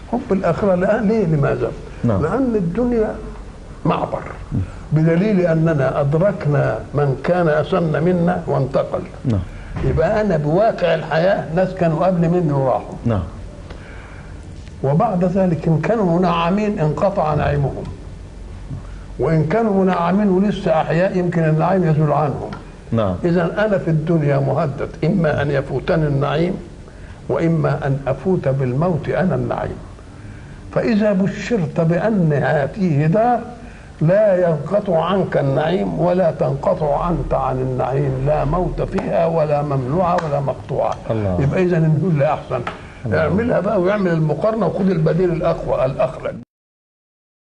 حب الاخره لا ليه لماذا؟ نعم. لان الدنيا معبر بدليل اننا ادركنا من كان اسن منا وانتقل نعم يبقى انا بواقع الحياه ناس كانوا قبل مني وراحوا نعم وبعد ذلك ان كانوا منعمين انقطع نعيمهم وان كانوا منعمين ولسه احياء يمكن النعيم يزول عنهم نعم اذا انا في الدنيا مهدد اما ان يفوتني النعيم واما ان افوت بالموت انا النعيم فاذا بشرت بان هذه دار لا ينقطع عنك النعيم ولا تنقطع انت عن النعيم لا موت فيها ولا ممنوعه ولا مقطوعه الله. يبقى اذا نقول لا احسن اعملها بقى ويعمل المقارنه وخد البديل الاقوى الاخلد